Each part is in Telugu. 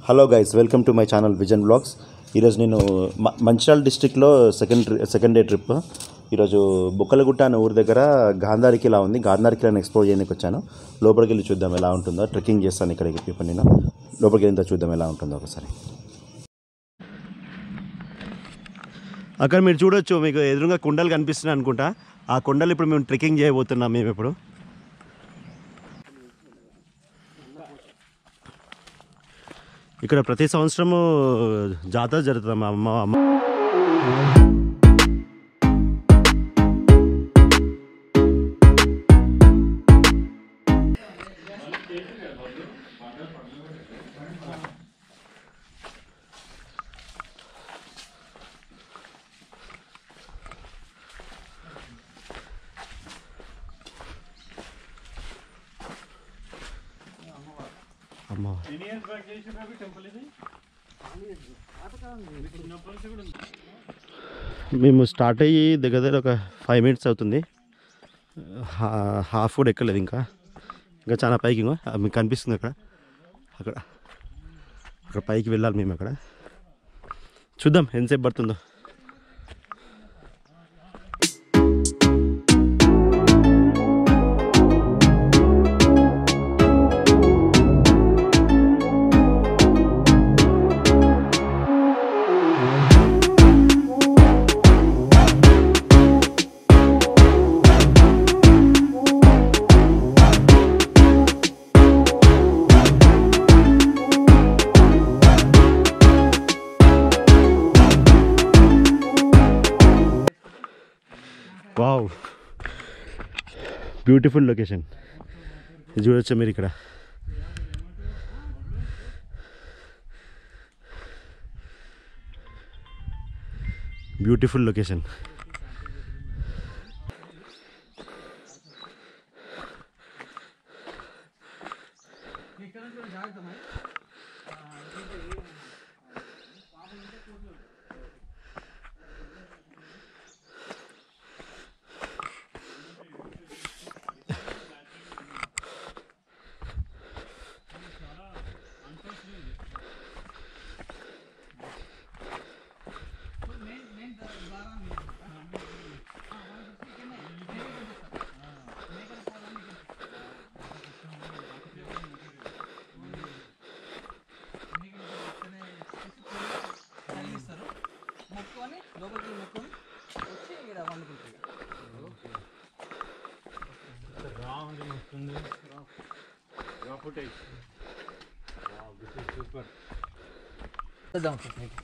Hello guys welcome to my channel vision blogs ఈరోజు నేను మ- మంచిర్యాల డిస్టిక్లో సెకండ్ ట్రి- సెకండ్ డే ట్రిప్ ఈరోజు బుక్కలగుట్ట అనే ఊరి దగ్గర గాంధారి కిలా ఉంది గాంధారి కిలాని ఎక్స్ప్లోర్ చేయడానికి వచ్చాను లోపలికి వెళ్ళి చూద్దాం ఎలా ఉంటుందో ట్రెక్కింగ్ చేస్తాను ఇక్కడికి ఇప్పుడు నేను లోపలికి వెళ్ళిన చూద్దాం ఎలా ఉంటుందో ఒకసారి అక్కడ మీరు చూడొచ్చు మీకు ఎదురుగా కొండలు కనిపిస్తున్నాయి అనుకుంటా ఆ కొండలు ఇప్పుడు మేము ట్రెక్కింగ్ చేయబోతున్నాం మేము ఇప్పుడు ఇక్కడ ప్రతి సంవత్సరము జాతర జరుగుతుంది మా అమ్మ అమ్మ అమ్మ మేము స్టార్ట్ అయ్యి దగ్గర దగ్గర ఒక ఫైవ్ మినిట్స్ అవుతుంది హా- హాఫ్ కూడా ఎక్కలేదు ఇంకా ఇంకా చాలా పైకి ఇంకో అది మీకు కనిపిస్తుంది అక్కడ అక్కడ అక్కడ పైకి వెళ్ళాలి మేము అక్కడ చూద్దాం ఎంతసేపు పడుతుందో వావ్ బ్యూటిఫుల్ లొకేషన్ చూడొచ్చు మీరు ఇక్కడ బ్యూటిఫుల్ లొకేషన్ తగిలిస్తారు మొక్కుకొని లోపలికి మొక్కుకొని వచ్చి ఇక్కడ వండుకుంటారు చూద్దాం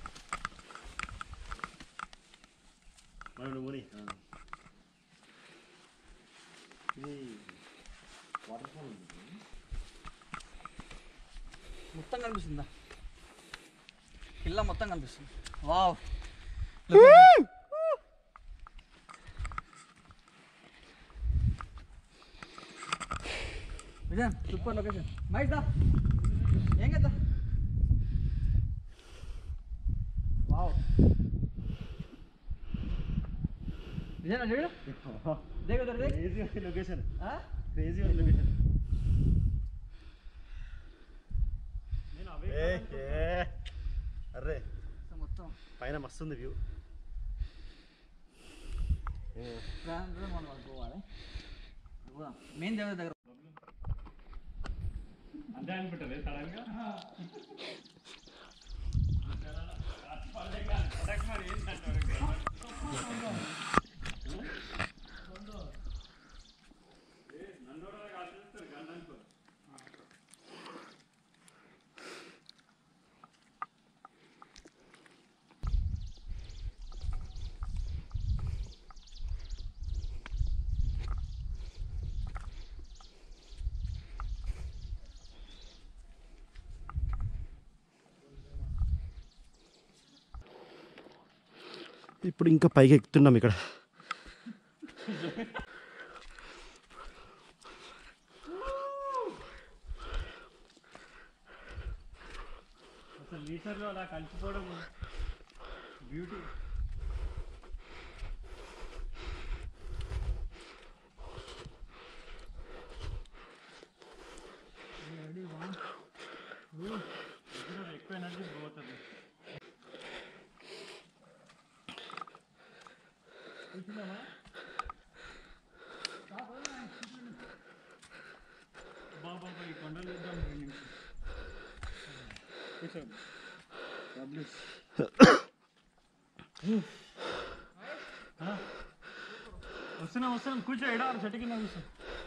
మొత్తం కనిపిస్తుందా పిల్ల మొత్తం కనిపిస్తుంది wow Vijayan super location mike దా ఏం కదా వావ్ విజయన్ చూడు దేగు దేగు లొకేషన్ ఆ? క్రేజీ లొకేషన్ అరే సో మొత్తం పైన మస్తుంది వ్యూ దాంట్లో మనం అనుకోవాలి మెయిన్ దేవుడి దగ్గర ఇప్పుడు ఇంకా పైకి ఎక్కుతున్నాం ఇక్కడ అసలు నేచర్లో అలా కలిసిపోవడం బ్యూటీ ఎక్కువ చూద్దామా బాబా ఈ కొండలు చూద్దాం రండి. కూర్చో పబ్లిష్ వస్తున్నా వస్తున్నా కూర్చో ఎడా చెట్టు కింద కూర్చో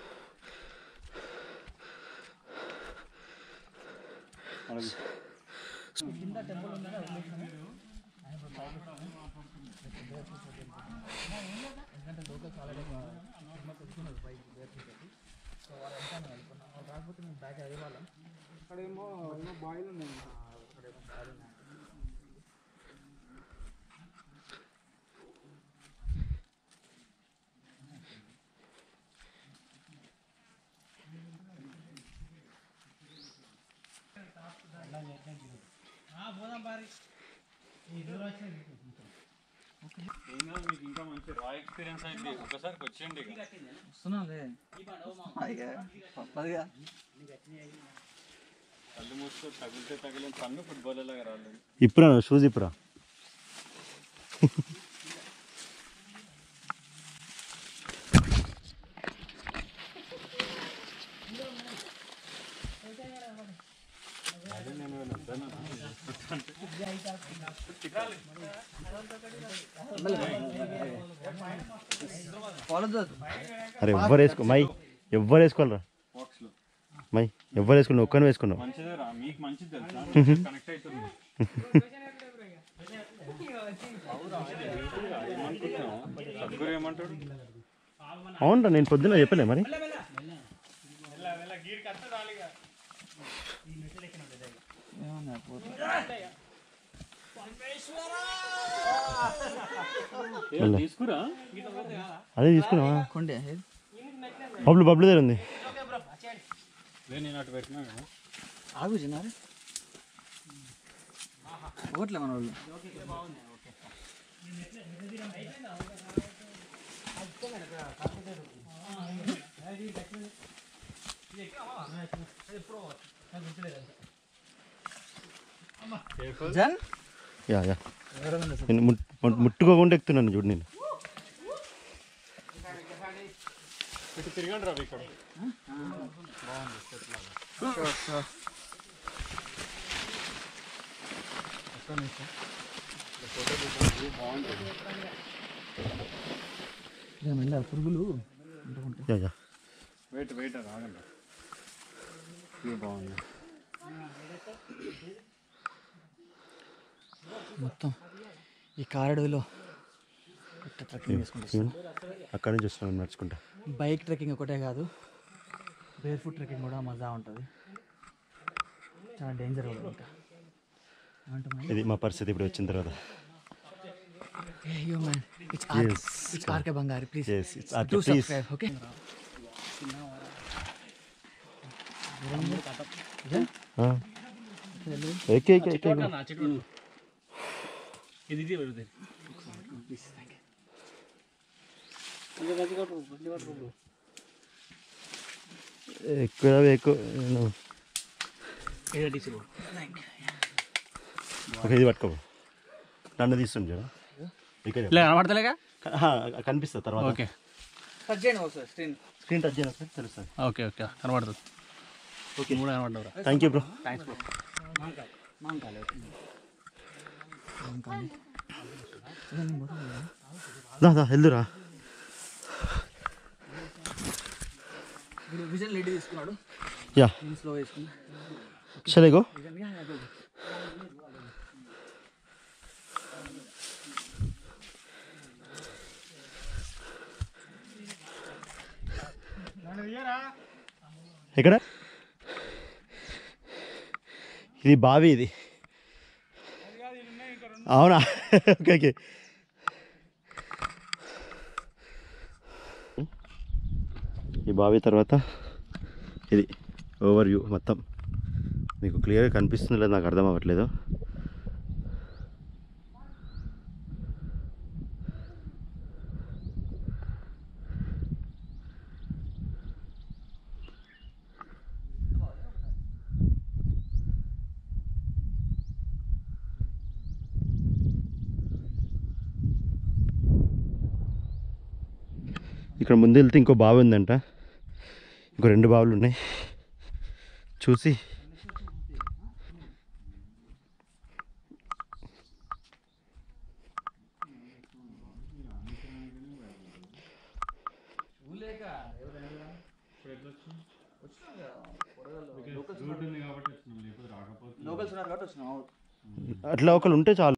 ఏం కాదు మీకు ఇంకా మంచి రా ఎక్స్పీరియన్స్ అయింది ఒకసారి వచ్చేయండి ఇక. వస్తున్నాలే తప్పదుగా కళ్ళు మూసుకో తగిలితే తగిలిన పన్ను ఫుట్బాల్ లాగా రాలేదు ఇప్పురా షూస్ ఇప్పురా ఫాలో అరే ఎవ్వరు వేసుకో మై ఎవ్వరు వేసుకోవాలరా బాక్స్లో మై ఎవ్వరు వేసుకున్నావు ఒక్కని వేసుకున్నావు మంచిదే రా మీకు మంచిది తెలుసా కనెక్ట్ అవుతుంది ఏమనుకుంటున్నావు సద్గురు ఏమంటాడు అవునరా నేను పొద్దున్న చెప్పలే మరి ఏ, తీసుకురా అదే తీసుకున్నావా కొండే బబ్లు బబ్లు దగ్గర ఉంది లే, నేను అటు పెట్టినా కదా ఆగు చిన్నారు ఒకట్లే మన వాళ్ళు జన్ యా యా నేను ముట్- ముట్- ముట్టుకోకుండా ఎక్కుతున్నాను చూడు నేను ఇటు తిరగండి రా ఇక్కడ మెల్ల పురుగులు యా యా వెయిట్ వెయిట్ రాగండి ఇది బాగుంది మొత్తం ఈ కారడవిలో ట్రెక్కింగ్ చేసుకుంటాం అక్కడి నుంచి వస్తున్నాను నడుచుకుంటా బైక్ ట్రెక్కింగ్ ఒకటే కాదు బేర్ ఫుట్ ట్రెక్కింగ్ కూడా మజా ఉంటుంది చాలా డేంజర్ కూడా ఇంకా ఏమంటాం ఇది మా పరిస్థితి ఇప్పుడు వచ్చిన తర్వాత అయ్యో man it's R Yes. It's RK బంగారు please Yes, it's RK, do please. Subscribe okay ఆ. ఎక్కి ఎక్కి ఎక్కి ఎక్కి. ఎక్కువ ఎక్కువ నువ్వు- ఓకే ఇది పట్టుకో నన్ను తీస్తుంది చూడ ఇక్కడ కనబడతలేగా కనిపిస్తుంది తర్వాత ఓకే టచ్ చేయండి ఒకసారి స్క్రీన్ స్క్రీన్ టచ్ చేయను సార్ తెలుస్తుంది ఓకే ఓకే కనబడుతుంది ఓకే కూడా కనబడ్డవరా thank you bro thanks bro మాంకాలి మాంకాలి దా దా వెళ్దురా వీడు విజన్ లేడీ తీసుకున్నాడు యా నేను స్లో వేసుకున్నా చలేగో vision yeah, yeah, go, go. ఎక్కడ ఇది బావి ఇది అవునా ఓకే ఓకే ఈ బావి తర్వాత ఇది ఓవర్ వ్యూ మొత్తం మీకు క్లియర్గా కనిపిస్తుంది లేదు నాకు అర్థం అవ్వట్లేదు ఇక్కడ ముందు వెళ్తే ఇంకో బావి ఉందంట ఇంకో రెండు బావులు ఉన్నాయి చూసి రూట్ ఉంది కాబట్టి వచ్చినాం లేకపోతే రాకపోతే లోకల్స్ ఉన్నారు కాబట్టి వచ్చినాం అట్లా ఒకరు ఉంటే చాలు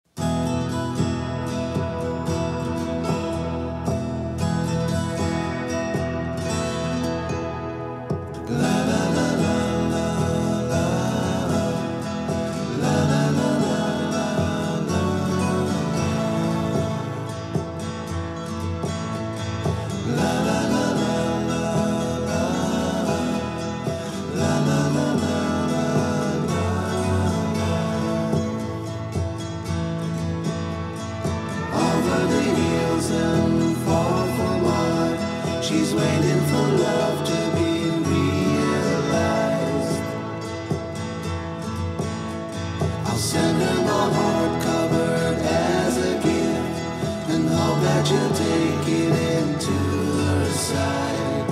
over the hills and far from mine. She's waiting for love to be realized. I'll send her my heart covered as a gift and hope that you'll take it into her side.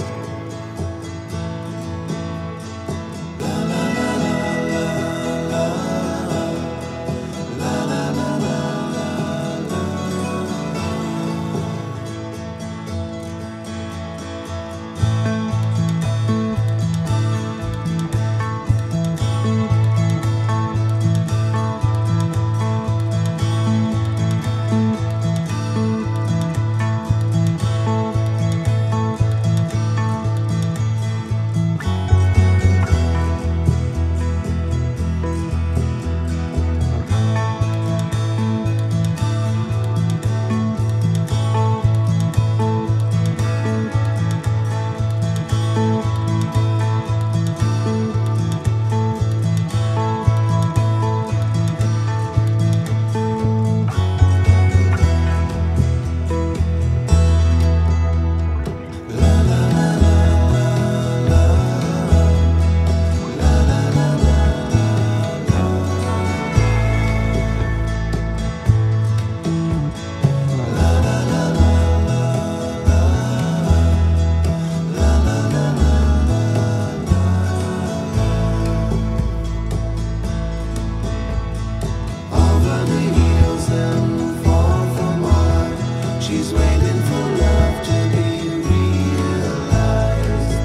Over the hills and far from mine, she's waiting for love to be realized.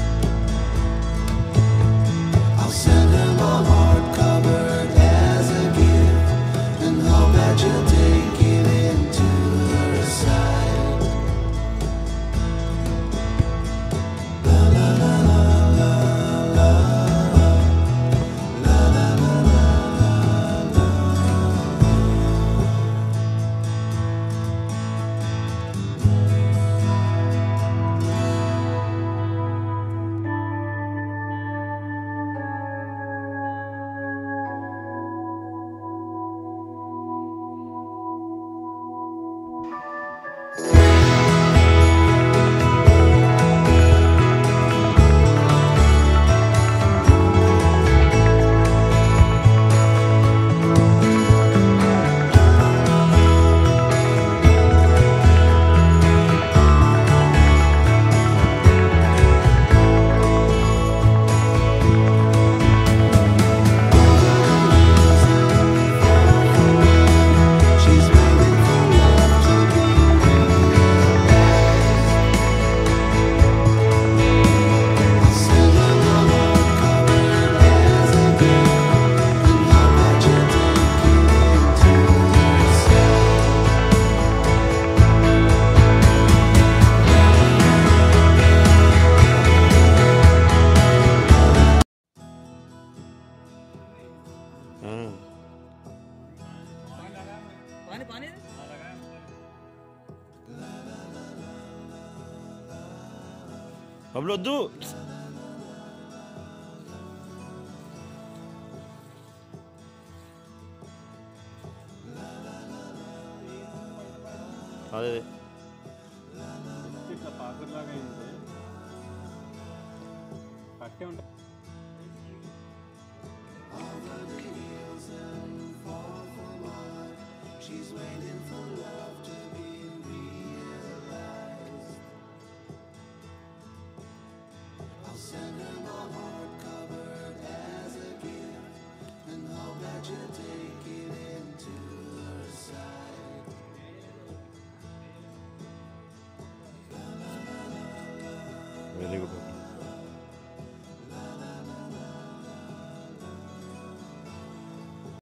I'll send her my heart covered as a gift and hope that you'll take it into her side. She's waiting for love to be realized. I'll send her my heart covered as a gift and hope that you'll take it into her side. పాని పాని బబ్లు వద్దు అదే అదే. ఇట్లా పాకర్ లాగా అయింది పట్టే ఉంటుంది She's waiting for love to be realized. you take it into her side? Very good